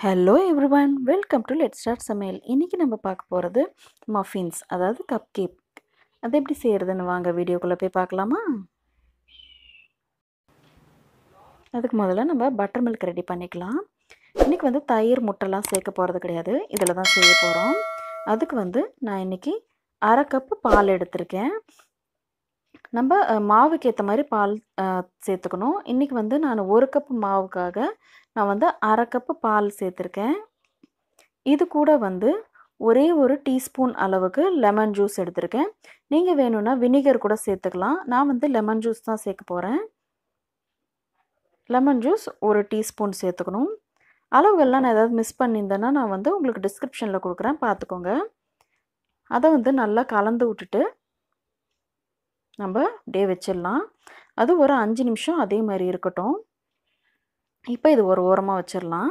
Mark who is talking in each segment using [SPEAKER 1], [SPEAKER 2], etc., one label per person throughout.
[SPEAKER 1] hello everyone welcome to let start சமையல் இன்றைக்கி நம்ம பார்க்க போகிறது மஃபின்ஸ் அதாவது கப் கேக் அது எப்படி செய்கிறதுன்னு வாங்க வீடியோக்குள்ளே போய் பார்க்கலாமா அதுக்கு முதல்ல நம்ம பட்டர் மில்க் ரெடி பண்ணிக்கலாம் இன்றைக்கி வந்து தயிர் முட்டைலாம் சேர்க்க போகிறது கிடையாது இதில் தான் செய்ய போகிறோம் அதுக்கு வந்து நான் இன்றைக்கி அரை கப்பு பால் எடுத்திருக்கேன் நம்ம அஹ், மாவுக்கு ஏற்ற மாதிரி பால் அஹ், சேர்த்துக்கணும் இன்றைக்கி வந்து நான் ஒரு கப்பு மாவுக்காக நான் வந்து அரை கப்பு பால் சேர்த்துருக்கேன் இது கூட வந்து ஒரே ஒரு டீஸ்பூன் அளவுக்கு லெமன் ஜூஸ் எடுத்திருக்கேன் நீங்கள் வேணும்னா வினிகர் கூட சேர்த்துக்கலாம் நான் வந்து லெமன் ஜூஸ் தான் சேர்க்க போகிறேன் லெமன் ஜூஸ் ஒரு டீஸ்பூன் சேர்த்துக்கணும் அளவுகள்லாம் நான் ஏதாவது மிஸ் பண்ணியிருந்தேன்னா நான் வந்து உங்களுக்கு டிஸ்கிரிப்ஷனில் கொடுக்குறேன் பார்த்துக்கோங்க அதை வந்து நல்லா கலந்து விட்டுட்டு நம்ம டே வச்சிடலாம் அது ஒரு அஞ்சு நிமிஷம் அதே மாதிரி இருக்கட்டும் இப்போ இது ஒரு ஓரமாக வச்சிடலாம்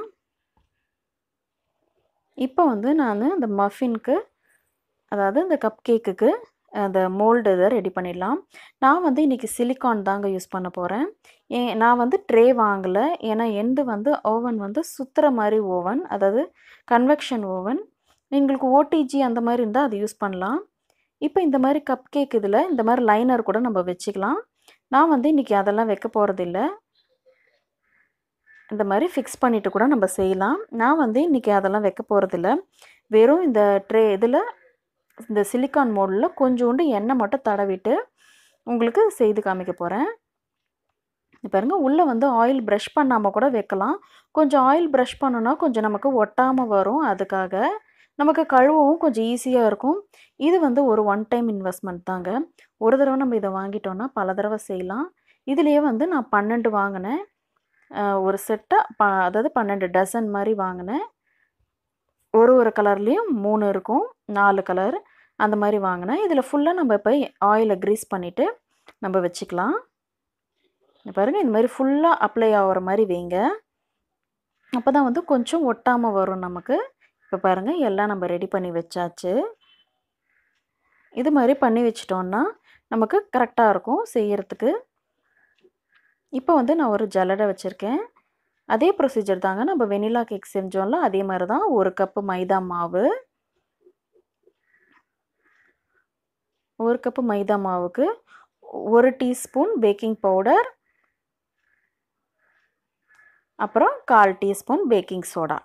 [SPEAKER 1] இப்போ வந்து நான் இந்த மஃபின்க்கு அதாவது இந்த கப் கேக்குக்கு அந்த மோல்டு இதை ரெடி பண்ணிடலாம் நான் வந்து இன்றைக்கி சிலிக்கான் தாங்க யூஸ் பண்ண போகிறேன் ஏன் நான் வந்து ட்ரே வாங்கலை ஏன்னா எண்டு வந்து ஓவன் வந்து சுற்றுற மாதிரி ஓவன் அதாவது கன்வெக்ஷன் ஓவன் உங்களுக்கு ஓடிஜி அந்த மாதிரி இருந்தால் அது யூஸ் பண்ணலாம் இப்போ இந்த மாதிரி கப் கேக் இதில் இந்த மாதிரி லைனர் கூட நம்ம வச்சுக்கலாம் நான் வந்து இன்றைக்கி அதெல்லாம் வைக்க போகிறதில்ல இந்த மாதிரி ஃபிக்ஸ் பண்ணிவிட்டு கூட நம்ம செய்யலாம் நான் வந்து இன்றைக்கி அதெல்லாம் வைக்க போகிறதில்ல வெறும் இந்த ட்ரே இதில் இந்த சிலிக்கான் மோடில் கொஞ்சோண்டு எண்ணெய் மட்டும் தடவிட்டு உங்களுக்கு செய்து காமிக்க போகிறேன் பாருங்கள் உள்ளே வந்து ஆயில் ப்ரஷ் பண்ணாமல் கூட வைக்கலாம் கொஞ்சம் ஆயில் ப்ரஷ் பண்ணோன்னா கொஞ்சம் நமக்கு ஒட்டாமல் வரும் அதுக்காக நமக்கு கழுவவும் கொஞ்சம் ஈஸியாக இருக்கும் இது வந்து ஒரு ஒன் டைம் இன்வெஸ்ட்மெண்ட் தாங்க ஒரு தடவை நம்ம இதை வாங்கிட்டோன்னா பல தடவை செய்யலாம் இதுலேயே வந்து நான் பன்னெண்டு வாங்கினேன் அஹ் ஒரு செட்டாக ப அதாவது பன்னெண்டு டசன் மாதிரி வாங்கினேன் ஒரு ஒரு கலர்லேயும் மூணு இருக்கும் நாலு கலர் அந்த மாதிரி வாங்கினேன் இதில் ஃபுல்லாக நம்ம இப்போ ஆயிலை க்ரீஸ் பண்ணிவிட்டு நம்ம வச்சுக்கலாம் இங்க பாருங்க இந்த மாதிரி ஃபுல்லாக அப்ளை ஆகிற மாதிரி வைங்க அப்போ தான் வந்து கொஞ்சம் ஒட்டாமல் வரும் நமக்கு இப்போ பாருங்கள் எல்லாம் நம்ம ரெடி பண்ணி வச்சாச்சு இது மாதிரி பண்ணி வச்சிட்டோன்னா நமக்கு கரெக்டாக இருக்கும் செய்யறதுக்கு இப்போ வந்து நான் ஒரு ஜல்லடை வச்சுருக்கேன் அதே ப்ரொசீஜர் தாங்க நம்ம வெனிலா கேக் செஞ்சோம்ல அதே மாதிரி தான் ஒரு கப்பு மைதா மாவு ஒரு கப்பு மைதா மாவுக்கு ஒரு டீஸ்பூன் பேக்கிங் பவுடர் அப்புறம் கால் டீஸ்பூன் பேக்கிங் சோடா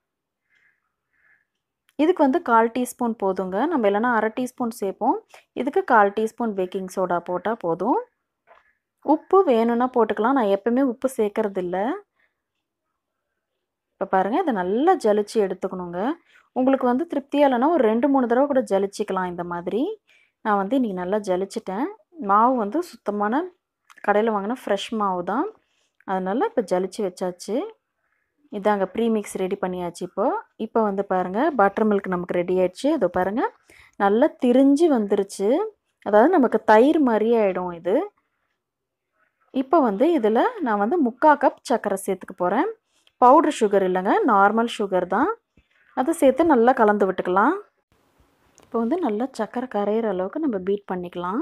[SPEAKER 1] இதுக்கு வந்து கால் டீஸ்பூன் போதுங்க நம்ம இல்லைன்னா அரை டீஸ்பூன் சேர்ப்போம் இதுக்கு கால் டீஸ்பூன் பேக்கிங் சோடா போட்டால் போதும் உப்பு வேணும்னா போட்டுக்கலாம் நான் எப்பவுமே உப்பு சேர்க்கறது இல்லை இப்போ பாருங்கள் இதை நல்லா ஜலிச்சு எடுத்துக்கணுங்க உங்களுக்கு வந்து திருப்தியாக இல்லைன்னா ஒரு ரெண்டு மூணு தடவை கூட ஜலிச்சிக்கலாம் இந்த மாதிரி நான் வந்து இன்றைக்கி நல்லா ஜலிச்சிட்டேன் மாவு வந்து சுத்தமான கடையில் வாங்கின ஃப்ரெஷ் மாவு தான் அதனால் இப்போ ஜலிச்சு வச்சாச்சு இதாங்க ப்ரீமிக்ஸ் ரெடி பண்ணியாச்சு இப்போது இப்போ வந்து பாருங்கள் பட்டர் மில்க் நமக்கு ரெடி ஆயிடுச்சு இதோ பாருங்கள் நல்லா திரிஞ்சு வந்துருச்சு அதாவது நமக்கு தயிர் மாதிரியே ஆகிடும் இது இப்போ வந்து இதில் நான் வந்து முக்கால் கப் சர்க்கரை சேர்த்துக்க போகிறேன் பவுட்ரு சுகர் இல்லைங்க நார்மல் சுகர் தான் அதை சேர்த்து நல்லா கலந்து விட்டுக்கலாம் இப்போ வந்து நல்லா சர்க்கரை கரையிற அளவுக்கு நம்ம பீட் பண்ணிக்கலாம்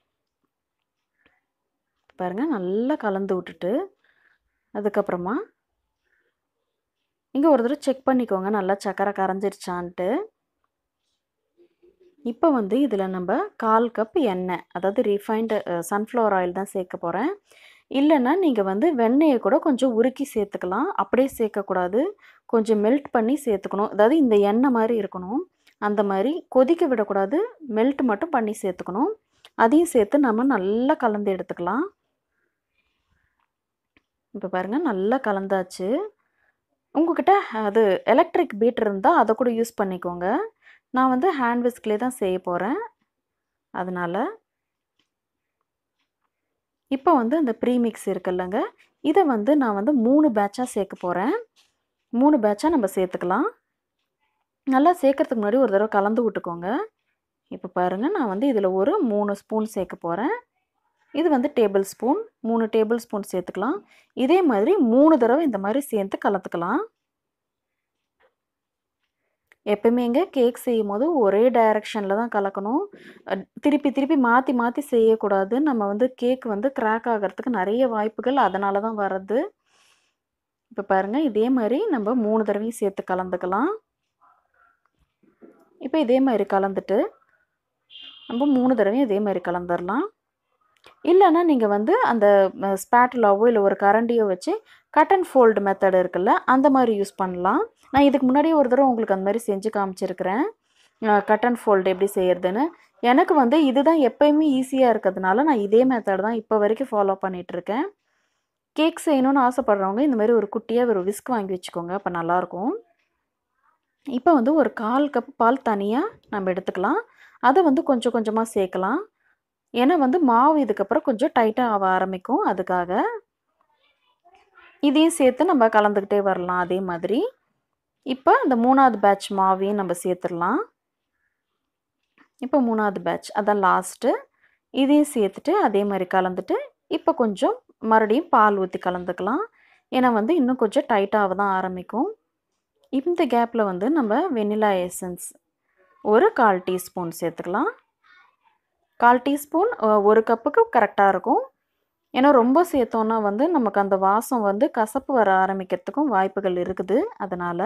[SPEAKER 1] பாருங்கள் நல்லா கலந்து விட்டுட்டு அதுக்கப்புறமா இங்கே ஒரு தடவை செக் பண்ணிக்கோங்க நல்லா சர்க்கரை கரைஞ்சிருச்சான்ட்டு இப்போ வந்து இதில் நம்ம கால் கப் எண்ணெய் அதாவது ரிஃபைண்டு சன்ஃப்ளவர் ஆயில் தான் சேர்க்க போகிறேன் இல்லைன்னா நீங்கள் வந்து வெண்ணெயை கூட கொஞ்சம் உருக்கி சேர்த்துக்கலாம் அப்படியே சேர்க்கக்கூடாது கொஞ்சம் மெல்ட் பண்ணி சேர்த்துக்கணும் அதாவது இந்த எண்ணெய் மாதிரி இருக்கணும் அந்த மாதிரி கொதிக்க விடக்கூடாது மெல்ட் மட்டும் பண்ணி சேர்த்துக்கணும் அதையும் சேர்த்து நம்ம நல்லா கலந்து எடுத்துக்கலாம் இப்போ பாருங்கள் நல்லா கலந்தாச்சு உங்ககிட்ட அது எலக்ட்ரிக் பீட்டர் இருந்தால் அதை கூட யூஸ் பண்ணிக்கோங்க நான் வந்து ஹேண்ட் விஸ்க்லேயே தான் செய்ய போகிறேன் அதனால் இப்போ வந்து அந்த ப்ரீமிக்ஸ் இருக்குல்லங்க இதை வந்து நான் வந்து மூணு பேட்சாக சேர்க்க போகிறேன் மூணு பேட்சாக நம்ம சேர்த்துக்கலாம் நல்லா சேர்க்கறதுக்கு முன்னாடி ஒரு தடவை கலந்து விட்டுக்கோங்க இப்போ பாருங்கள் நான் வந்து இதில் ஒரு மூணு ஸ்பூன் சேர்க்க போகிறேன் இது வந்து டேபிள் ஸ்பூன் மூணு டேபிள் ஸ்பூன் சேர்த்துக்கலாம் இதே மாதிரி மூணு தடவை இந்த மாதிரி சேர்த்து கலந்துக்கலாம் எப்பவுமேங்க கேக் செய்யும் போது ஒரே டைரக்ஷனில் தான் கலக்கணும் அஹ் திருப்பி திருப்பி மாற்றி மாற்றி செய்யக்கூடாது நம்ம வந்து கேக் வந்து கிராக் ஆகிறதுக்கு நிறைய வாய்ப்புகள் அதனால தான் வர்றது இப்போ பாருங்கள் இதே மாதிரி நம்ம மூணு தடவையும் சேர்த்து கலந்துக்கலாம் இப்போ இதே மாதிரி கலந்துட்டு நம்ம மூணு தடவையும் இதே மாதிரி கலந்துடலாம் இல்லைன்னா நீங்கள் வந்து அந்த ஸ்பேட்டலாவோ இல்லை ஒரு கரண்டியோ வச்சு கட் அண்ட் ஃபோல்டு மெத்தட் இருக்குல்ல அந்த மாதிரி யூஸ் பண்ணலாம் நான் இதுக்கு முன்னாடியே ஒரு தடவை உங்களுக்கு அந்த மாதிரி செஞ்சு காமிச்சிருக்கிறேன் கட் அண்ட் ஃபோல்டு எப்படி செய்யறதுன்னு எனக்கு வந்து இதுதான் எப்பயுமே ஈஸியாக இருக்கிறதுனால நான் இதே மெத்தட் தான் இப்போ வரைக்கும் ஃபாலோ பண்ணிகிட்ருக்கேன் கேக் செய்யணும்னு ஆசைப்பட்றவங்க இந்த மாதிரி ஒரு குட்டியாக ஒரு விஸ்க் வாங்கி வச்சுக்கோங்க அப்போ நல்லாயிருக்கும் இப்போ வந்து ஒரு கால் கப் பால் தனியாக நம்ம எடுத்துக்கலாம் அதை வந்து கொஞ்சம் கொஞ்சமாக சேர்க்கலாம் ஏன்னா வந்து மாவு இதுக்கப்புறம் கொஞ்சம் டைட்டாக ஆக ஆரம்பிக்கும் அதுக்காக இதையும் சேர்த்து நம்ம கலந்துக்கிட்டே வரலாம் அதே மாதிரி இப்போ இந்த மூணாவது பேட்ச் மாவையும் நம்ம சேர்த்துடலாம் இப்போ மூணாவது பேட்ச் அதான் லாஸ்ட்டு இதையும் சேர்த்துட்டு அதே மாதிரி கலந்துட்டு இப்போ கொஞ்சம் மறுபடியும் பால் ஊற்றி கலந்துக்கலாம் ஏன்னா வந்து இன்னும் கொஞ்சம் டைட்டாக தான் ஆரம்பிக்கும் இந்த கேப்பில் வந்து நம்ம வெனிலா எசன்ஸ் ஒரு கால் டீஸ்பூன் சேர்த்துக்கலாம் கால் டீஸ்பூன் ஒரு கப்புக்கு கரெக்டாக இருக்கும் ஏன்னா ரொம்ப சேர்த்தோன்னா வந்து நமக்கு அந்த வாசம் வந்து கசப்பு வர ஆரம்பிக்கிறதுக்கும் வாய்ப்புகள் இருக்குது அதனால்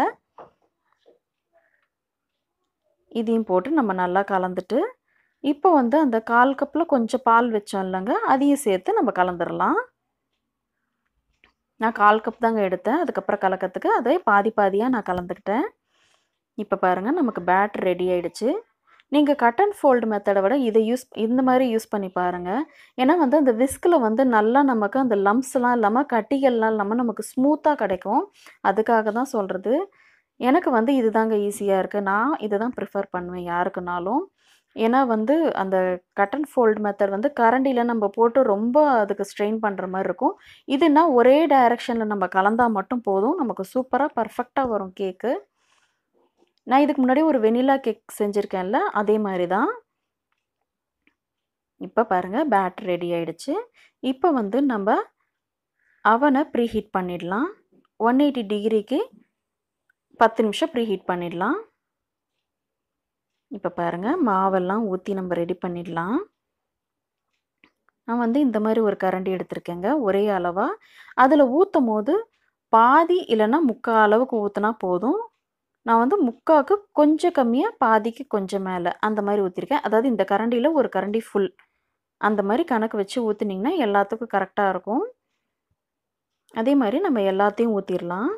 [SPEAKER 1] இதையும் போட்டு நம்ம நல்லா கலந்துட்டு இப்போ வந்து அந்த கால் கப்பில் கொஞ்சம் பால் வச்சோம் இல்லைங்க அதையும் சேர்த்து நம்ம கலந்துடலாம் நான் கால் கப் தாங்க எடுத்தேன் அதுக்கப்புறம் கலக்கிறதுக்கு அதே பாதி பாதியாக நான் கலந்துக்கிட்டேன் இப்போ பாருங்கள் நமக்கு பேட்டர் ரெடி ஆயிடுச்சு நீங்கள் கட் அண்ட் ஃபோல்டு மெத்தடை விட இதை யூஸ் இந்த மாதிரி யூஸ் பண்ணி பாருங்கள் ஏன்னா வந்து அந்த விஸ்கில் வந்து நல்லா நமக்கு அந்த லம்ஸ்லாம் இல்லாமல் கட்டிகள்லாம் இல்லாமல் நமக்கு ஸ்மூத்தாக கிடைக்கும் அதுக்காக தான் சொல்கிறது எனக்கு வந்து இது தாங்க ஈஸியாக இருக்குது நான் இதை தான் ப்ரிஃபர் பண்ணுவேன் யாருக்குனாலும் ஏன்னா வந்து அந்த கட் அண்ட் ஃபோல்டு மெத்தட் வந்து கரண்டியில் நம்ம போட்டு ரொம்ப அதுக்கு ஸ்ட்ரெயின் பண்ணுற மாதிரி இருக்கும் இதுனா ஒரே டைரெக்ஷனில் நம்ம கலந்தால் மட்டும் போதும் நமக்கு சூப்பராக பர்ஃபெக்டாக வரும் கேக்கு நான் இதுக்கு முன்னாடி ஒரு வெனிலா கேக் செஞ்சுருக்கேன்ல அதே மாதிரி தான் இப்போ பாருங்கள் பேட்டர் ரெடி ஆயிடுச்சு இப்போ வந்து நம்ம அவனை ப்ரீ ஹீட் பண்ணிடலாம் ஒன் எயிட்டி டிகிரிக்கு பத்து நிமிஷம் ப்ரீ ஹீட் பண்ணிடலாம் இப்போ பாருங்கள் மாவெல்லாம் ஊற்றி நம்ம ரெடி பண்ணிடலாம் நான் வந்து இந்த மாதிரி ஒரு கரண்டி எடுத்திருக்கேங்க ஒரே அளவாக அதில் ஊற்றும் போது பாதி இல்லைன்னா முக்கால் அளவுக்கு ஊற்றினா போதும் நான் வந்து முக்காவுக்கு கொஞ்சம் கம்மியாக பாதிக்கு கொஞ்சம் மேலே அந்த மாதிரி ஊற்றிருக்கேன் அதாவது இந்த கரண்டியில் ஒரு கரண்டி ஃபுல் அந்த மாதிரி கணக்கு வச்சு ஊற்றுனீங்கன்னா எல்லாத்துக்கும் கரெக்டாக இருக்கும் அதே மாதிரி நம்ம எல்லாத்தையும் ஊற்றிடலாம்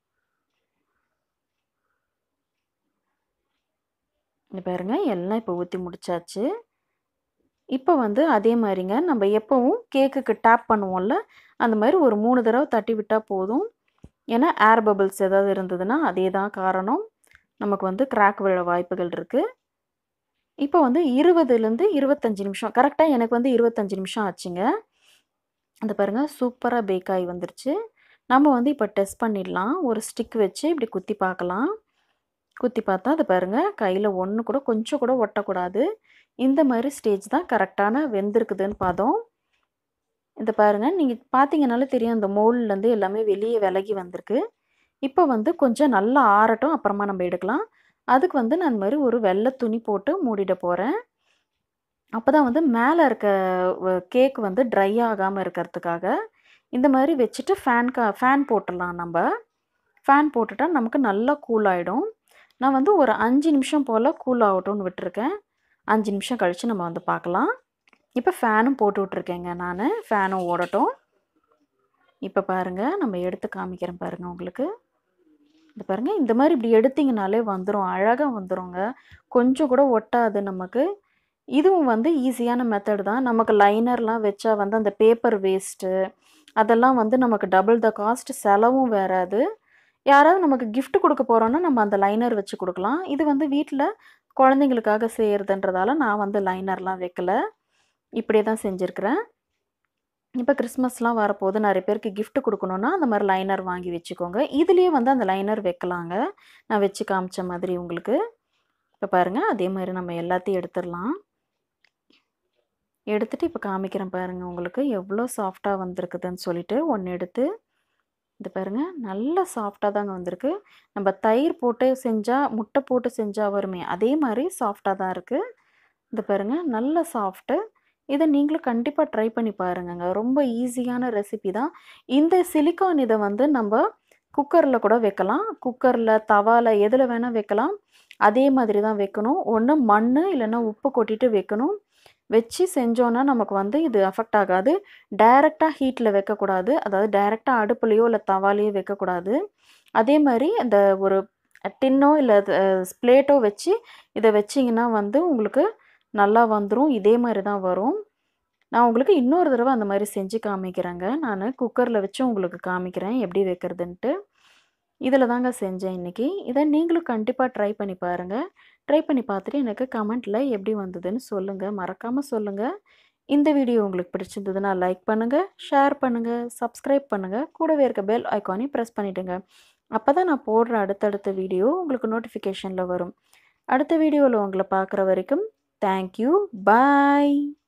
[SPEAKER 1] இங்க பாருங்க எல்லாம் இப்போ ஊற்றி முடிச்சாச்சு இப்போ வந்து அதே மாதிரிங்க நம்ம எப்போவும் கேக்குக்கு டேப் பண்ணுவோம்ல அந்த மாதிரி ஒரு மூணு தடவை தட்டி விட்டால் போதும் ஏன்னா ஏர் பபிள்ஸ் ஏதாவது இருந்ததுன்னா அதே தான் காரணம் நமக்கு வந்து கிராக் விழ வாய்ப்புகள் இருக்குது இப்போ வந்து இருபதுலேருந்து இருபத்தஞ்சி நிமிஷம் கரெக்டாக எனக்கு வந்து இருபத்தஞ்சி நிமிஷம் ஆச்சுங்க அந்த பாருங்கள் சூப்பராக பேக் ஆகி வந்துருச்சு நம்ம வந்து இப்போ டெஸ்ட் பண்ணிடலாம் ஒரு ஸ்டிக் வச்சு இப்படி குத்தி பார்க்கலாம் குத்தி பார்த்தா அது பாருங்கள் கையில் ஒன்று கூட கொஞ்சம் கூட ஒட்டக்கூடாது இந்த மாதிரி ஸ்டேஜ் தான் கரெக்டான வெந்திருக்குதுன்னு பார்த்தோம் இந்த பாருங்கள் நீங்கள் பார்த்தீங்கனாலே தெரியும் அந்த மோல்லேருந்து எல்லாமே வெளியே விலகி வந்திருக்கு இப்போ வந்து கொஞ்சம் நல்லா ஆறட்டும் அப்புறமா நம்ம எடுக்கலாம் அதுக்கு வந்து நான் இந்த மாதிரி ஒரு வெள்ளை துணி போட்டு மூடிட போகிறேன் அப்போ தான் வந்து மேலே இருக்க கேக் வந்து ட்ரை ஆகாமல் இருக்கிறதுக்காக இந்த மாதிரி வச்சுட்டு ஃபேன் கா ஃபேன் போட்டுடலாம் நம்ம ஃபேன் போட்டுட்டா நமக்கு நல்லா கூல் ஆகிடும் நான் வந்து ஒரு அஞ்சு நிமிஷம் போல் கூல் ஆகட்டும்னு விட்டுருக்கேன் அஞ்சு நிமிஷம் கழித்து நம்ம வந்து பார்க்கலாம் இப்போ ஃபேனும் போட்டு விட்ருக்கேங்க நான் ஃபேனும் ஓடட்டும் இப்போ பாருங்கள் நம்ம எடுத்து காமிக்கிறேன் பாருங்கள் உங்களுக்கு இது பாருங்கள் இந்த மாதிரி இப்படி எடுத்திங்கனாலே வந்துடும் அழகாக வந்துடுங்க கொஞ்சம் கூட ஒட்டாது நமக்கு இதுவும் வந்து ஈஸியான மெத்தட் தான் நமக்கு லைனர்லாம் வச்சா வந்து அந்த பேப்பர் வேஸ்ட்டு அதெல்லாம் வந்து நமக்கு டபுள் த காஸ்ட் செலவும் வராது யாராவது நமக்கு gift கொடுக்க போகிறோன்னா நம்ம அந்த லைனர் வச்சு கொடுக்கலாம் இது வந்து வீட்டில் குழந்தைங்களுக்காக செய்கிறதுன்றதால நான் வந்து லைனர்லாம் வைக்கல இப்படியே தான் செஞ்சுருக்கிறேன் இப்போ கிறிஸ்மஸ்லாம் வரப்போது நிறைய பேருக்கு gift கொடுக்கணுன்னா அந்த மாதிரி லைனர் வாங்கி வச்சுக்கோங்க இதுலேயே வந்து அந்த லைனர் வைக்கலாங்க நான் வச்சு காமிச்ச மாதிரி உங்களுக்கு இப்போ பாருங்கள் அதே மாதிரி நம்ம எல்லாத்தையும் எடுத்துடலாம் எடுத்துகிட்டு இப்போ காமிக்கிறேன் பாருங்கள் உங்களுக்கு எவ்வளோ சாஃப்டாக வந்திருக்குதுன்னு சொல்லிட்டு ஒன்று எடுத்து இது பாருங்கள் நல்ல சாஃப்டாக தாங்க வந்திருக்கு நம்ம தயிர் போட்டு செஞ்சால் முட்டை போட்டு செஞ்சால் வருமே அதே மாதிரி சாஃப்டாக தான் இருக்குது இது பாருங்கள் நல்ல சாஃப்ட்டு இதை நீங்களும் கண்டிப்பாக ட்ரை பண்ணி பாருங்கங்க ரொம்ப ஈஸியான ரெசிபி தான் இந்த சிலிக்கான் இதை வந்து நம்ம குக்கரில் கூட வைக்கலாம் குக்கரில் தவாவில் எதில் வேணால் வைக்கலாம் அதே மாதிரி தான் வைக்கணும் ஒன்று மண் இல்லைன்னா உப்பு கொட்டிட்டு வைக்கணும் வச்சு செஞ்சோன்னா நமக்கு வந்து இது அஃபெக்ட் ஆகாது டைரெக்டாக ஹீட்டில் வைக்கக்கூடாது அதாவது டைரெக்டாக அடுப்புலையோ இல்லை தவாலையோ வைக்கக்கூடாது அதே மாதிரி அந்த ஒரு டின்னோ இல்லை ஸ்ப்ளேட்டோ வச்சு இதை வச்சிங்கன்னா வந்து உங்களுக்கு நல்லா வந்துடும் இதே மாதிரி தான் வரும் நான் உங்களுக்கு இன்னொரு தடவை அந்த மாதிரி செஞ்சு காமிக்கிறேங்க நான் குக்கரில் வச்சு உங்களுக்கு காமிக்கிறேன் எப்படி வைக்கிறதுன்ட்டு இதில் தாங்க செஞ்சேன் இன்றைக்கி இதை நீங்களும் கண்டிப்பாக ட்ரை பண்ணி பாருங்கள் ட்ரை பண்ணி பார்த்துட்டு எனக்கு கமெண்ட்டில் எப்படி வந்ததுன்னு சொல்லுங்கள் மறக்காமல் சொல்லுங்கள் இந்த வீடியோ உங்களுக்கு பிடிச்சிருந்ததுன்னா லைக் பண்ணுங்கள் ஷேர் பண்ணுங்கள் சப்ஸ்கிரைப் பண்ணுங்கள் கூடவே இருக்க பெல் ஐக்கானையும் ப்ரெஸ் பண்ணிவிடுங்க அப்போ தான் நான் போடுற அடுத்தடுத்த வீடியோ உங்களுக்கு நோட்டிஃபிகேஷனில் வரும் அடுத்த வீடியோவில் உங்களை பார்க்குற வரைக்கும் தேங்க்யூ பாய்